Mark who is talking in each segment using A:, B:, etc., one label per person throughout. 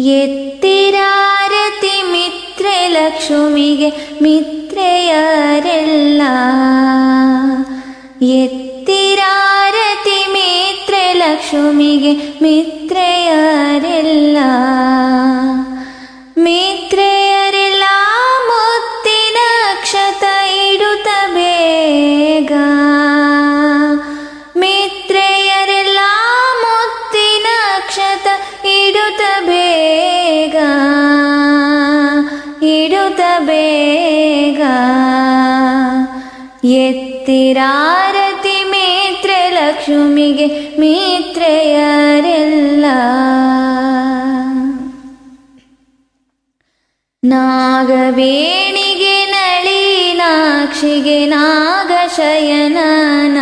A: ಎತ್ತಿರಾರತಿ ಮಿತ್ರೆ ಲಕ್ಷ್ಮಿಗೆ ಮಿತ್ರೆಯರೆಲ್ಲ ಎತ್ತಿರಾರತಿ ಮಿತ್ರೆ ಲಕ್ಷ್ಮಿಗೆ ಮಿತ್ರೆಯರೆಲ್ಲ ಮಿತ್ರೆಯರೆಲ್ಲ ಮುತ್ತಿನ ಅಕ್ಷತ ಇಡುತ್ತ ಬೇಗ ಮಿತ್ರೆಯರೆಲ್ಲ ಮುತ್ತಿನ ಅಕ್ಷತ ಇಡುತ್ತ ಬೇಗ ಇಡುತ್ತ ಬೇಗ ಎತ್ತಿರಾರತಿ ಮಿತ್ರೆ ಲಕ್ಷ್ಮಿಗೆ ಮಿತ್ರೆಯರೆಲ್ಲ ನಾಗವೇಣಿಗೆ ನಳಿನಾಕ್ಷಿಗೆ ನಾಗಶಯನನ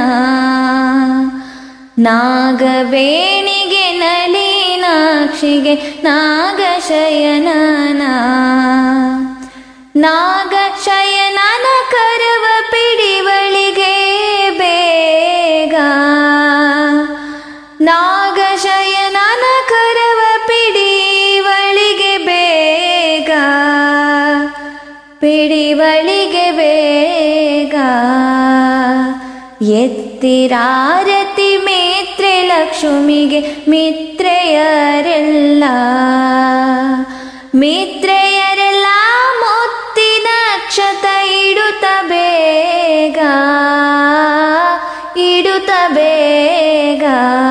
A: ನಾಗವೇಣಿಗೆ ನಳಿನಾಕ್ಷಿಗೆ ನಾಗಶಯನನ ನಾಗಶಯನನ ಕರವ ಪಿಡಿವಳಿಗೆ ಬೇಗ ನಾಗಶಯನನ ಕರವ ಪಿಡಿವಳಿಗೆ ಬೇಗ ಪಿಡಿವಳಿಗೆ ಬೇಗ ಎತ್ತಿರಾರತಿ ಮೇತ್ರೆ ಲಕ್ಷ್ಮಿಗೆ ಮಿತ್ರೆಯರೆಲ್ಲ ಮಿತ್ರೆಯರೆಲ್ಲ ಮುತ್ತಿನ ಅಕ್ಷತ ಇಡುತ್ತ ಬೇಗ ಇಡುತ್ತ ಬೇಗ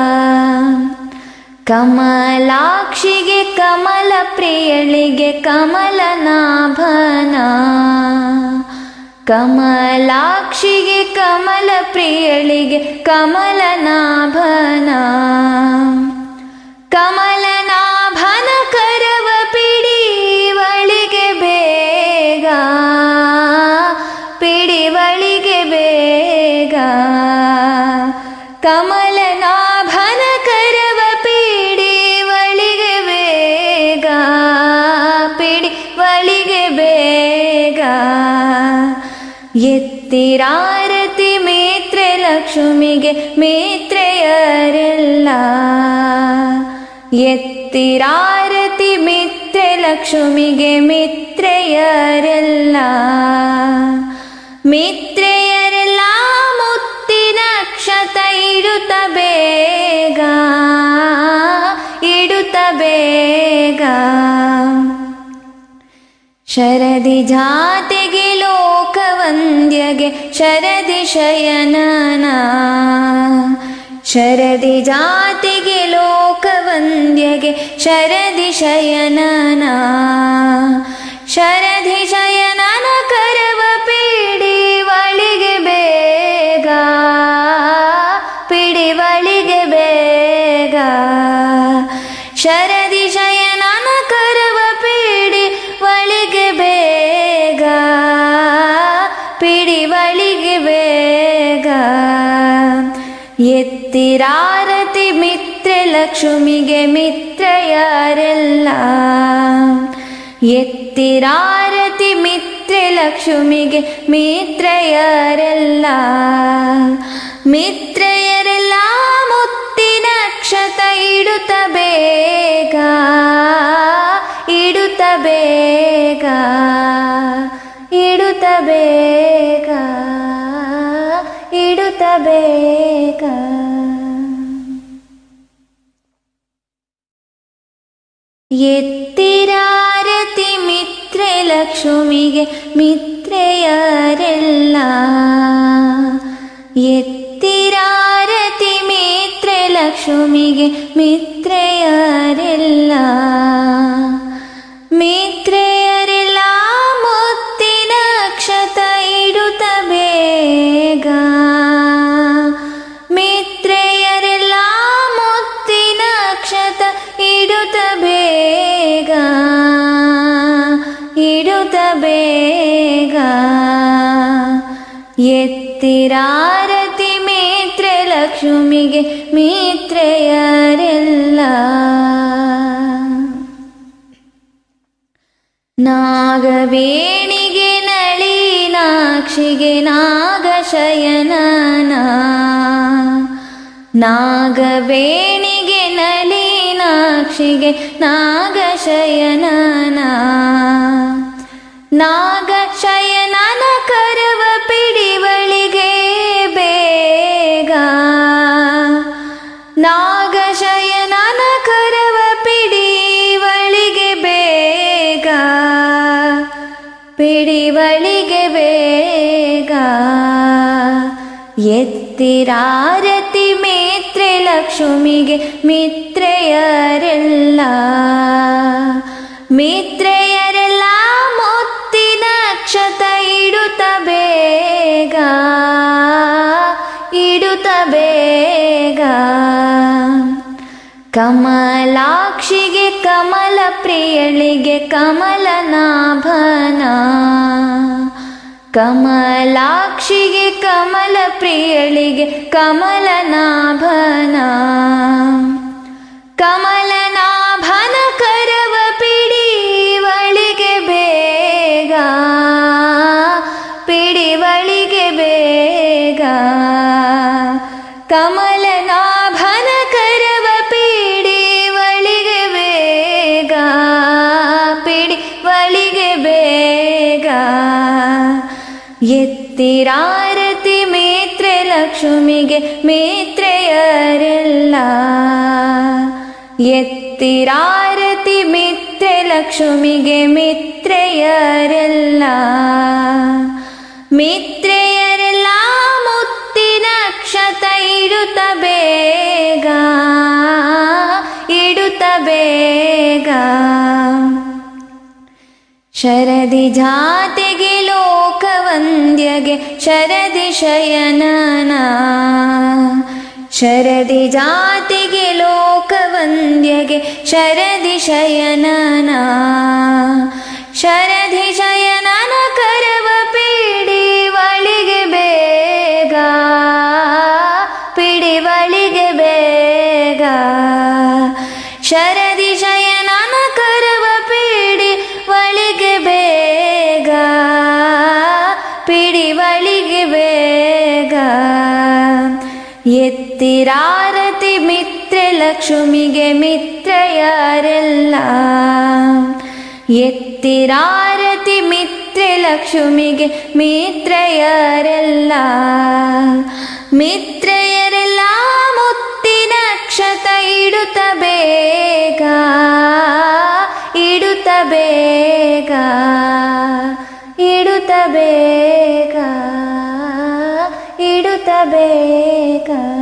A: ಕಮಲಾಕ್ಷಿಗೆ ಕಮಲ ಪ್ರಿಯಳಿಗೆ ಕಮಲನಾಭನ ಕಮಲಾಕ್ಷಿಗೆ ಕಮಲ ಪ್ರಿಯಳಿಗೆ ಕಮಲನಾಭನ ಕಮಲನಾಭನ ಕರವ ಪಿಡಿವಳಿಗೆ ಬೇಗ ಪಿಡಿವಳಿಗೆ ಬೇಗ ಕಮಲನಾಭನ ಕರವ ಪಿಡಿವಳಿಗೆ ಬೇಗ ಪಿಡಿವಳಿಗೆ ಬೇಗ ಎತ್ತಿರಾರತಿ ಮೇತ್ರೆ ಲಕ್ಷ್ಮಿಗೆ ಮೇತ್ರೆಯರೆಲ್ಲ ಎತ್ತಿರಾರತಿ ಮಿತ್ರೆ ಲಕ್ಷ್ಮಿಗೆ ಮಿತ್ರೆಯರೆಲ್ಲ ಮಿತ್ರೆಯರೆಲ್ಲ ಮುತ್ತಿನ ಅಕ್ಷತ ಇಡುತ್ತ ಬೇಗ ಇಡುತ್ತ ಬೇಗ ಶರದಿ ಜಾತಿಗೆ ಲೋಕವಂದ್ಯಗೆ ಶರದಿ ಶಯನನ ಶರದಿ ಜಾತಿಗೆ ಲೋಕವಂದ್ಯಗೆ ಶರದಿ ಶಯನನ ಶರದಿ ಶಯನನ ಕರವ ಪಿಡಿವಳಿಗೆ ಬೇಗ ಪಿಡಿವಳಿಗೆ ಬೇಗ ಶರದಿ ಶಯನನ ಕರವ ಪಿಡಿ ವಳಿಗೆ ಬೇಗ ಪಿಡಿವಳಿಗೆ ಬೇಗ ಎತ್ತಿರಾರತಿ ಮಿತ್ರೆ ಲಕ್ಷ್ಮಿಗೆ ಮಿತ್ರೆಯರೆಲ್ಲ ಎತ್ತಿರಾರತಿ ಮಿತ್ರೆ ಲಕ್ಷ್ಮಿಗೆ ಮಿತ್ರೆಯರೆಲ್ಲ ಮಿತ್ರೆಯರೆಲ್ಲ ಮುತ್ತಿನ ಅಕ್ಷತ ಇಡುತ್ತ ಬೇಗ ಇಡುತ್ತ ಬೇಗ ಇಡುತ್ತ ಬೇಗ ಇಡುತ್ತ ಬೇಗ ಎತ್ತಿರಾರತಿ ಮಿತ್ರೆ ಲಕ್ಷ್ಮಿಗೆ ಮಿತ್ರೆಯರೆಲ್ಲ ಎತ್ತಿರಾರತಿ ಮಿತ್ರೆ ಲಕ್ಷ್ಮಿಗೆ ಮಿತ್ರೆಯರೆಲ್ಲ ಮಿತ್ರೆಯರೆಲ್ಲ ಮುತ್ತಿನ ಅಕ್ಷತ ಇಡುತ್ತ ಬೇಗ ಮಿತ್ರೆಯರೆಲ್ಲ ಮುತ್ತಿನ ಅಕ್ಷತ ಇಡುತ್ತ ಬೇಗ ಇಡುತ್ತ ಬೇಗ ಎತ್ತಿರಾರತಿ ಮಿತ್ರೆ ಲಕ್ಷ್ಮಿಗೆ ಮಿತ್ರೆಯರೆಲ್ಲ ನಾಗವೇಣಿಗೆ ನಳಿನಾಕ್ಷಿಗೆ ನಾಗಶಯನನ ನಾಗವೇಣಿಗೆ ನಳಿನಾಕ್ಷಿಗೆ ಮುತ್ತಿನಾಕ್ಷಿಗೆ ನಾಗಶಯನನ ನಾಗಶಯನನ ಕರವ ಪಿಡಿವಳಿಗೆ ಬೇಗ ನಾಗಶಯನನ ಕರವ ಪಿಡಿವಳಿಗೆ ಬೇಗ ಪಿಡಿವಳಿಗೆ ಬೇಗ ಎತ್ತಿರಾರತಿ ಮೇತ್ರೆ ಲಕ್ಷ್ಮಿಗೆ ಮಿತ್ರೆಯರೆಲ್ಲ ಮಿತ್ರೆಯರೆಲ್ಲ ಮುತ್ತಿನ ಅಕ್ಷತ ಇಡುತ್ತ ಬೇಗ ಇಡುತ್ತ ಬೇಗ ಕಮಲಾಕ್ಷಿಗೆ ಕಮಲ ಪ್ರಿಯಳಿಗೆ ಕಮಲನಾಭನ ಕಮಲಾಕ್ಷಿಗೆ ಕಮಲ ಪ್ರಿಯಳಿಗೆ ಕಮಲನಾಭನ ಕಮಲನಾಭನ ಕರವ ಪಿಡಿವಳಿಗೆ ಬೇಗ ಪಿಡಿವಳಿಗೆ ಬೇಗ ಕಮಲನಾಭನ ಕರವ ಪಿಡಿವಳಿಗೆ ಬೇಗ ಪಿಡಿವಳಿಗೆ ಬೇಗ ಎತ್ತಿರಾರತಿ ಮೇತ್ರೆ ಲಕ್ಷ್ಮಿಗೆ ಮೇತ್ರೆಯರೆಲ್ಲ ಎತ್ತಿರಾರತಿ ಮಿತ್ರೆ ಲಕ್ಷ್ಮಿಗೆ ಮಿತ್ರೆಯರೆಲ್ಲ ಮಿತ್ರೆಯರೆಲ್ಲ ಮುತ್ತಿನ ಅಕ್ಷತ ಇಡುತ್ತ ಬೇಗ ಇಡುತ್ತ ಬೇಗ ಶರದಿ ಜಾತಿಗೆ ಲೋಕವಂದ್ಯಗೆ ಶರದಿ ಶಯನನ ಶರದಿ ಜಾತಿಗೆ ಲೋಕವಂದ್ಯಗೆ ಶರದಿ ಶಯನನ ಶರದಿ ಶಯನನ ಕರವ ಪಿಡಿವಳಿಗೆ ಬೇಗ ಪಿಡಿವಳಿಗೆ ಬೇಗ ಶರದಿ ಶಯನನ ಕರವ ಪಿಡಿ ವಳಿಗೆ ಬೇಗ ಪಿಡಿವಳಿಗೆ ಬೇಗ ಎತ್ತಿರಾರತಿ ಮಿತ್ರೆ ಲಕ್ಷ್ಮಿಗೆ ಮಿತ್ರೆಯರೆಲ್ಲ ಎತ್ತಿರಾರತಿ ಮಿತ್ರೆ ಲಕ್ಷ್ಮಿಗೆ ಮಿತ್ರೆಯರೆಲ್ಲ ಮಿತ್ರೆಯರೆಲ್ಲ ಮುತ್ತಿನ ಅಕ್ಷತ ಇಡುತ್ತ ಬೇಗ ಇಡುತ್ತ ಬೇಗ ಇಡುತ್ತ ಬೇಗ ಇಡುತ್ತ ಬೇಗ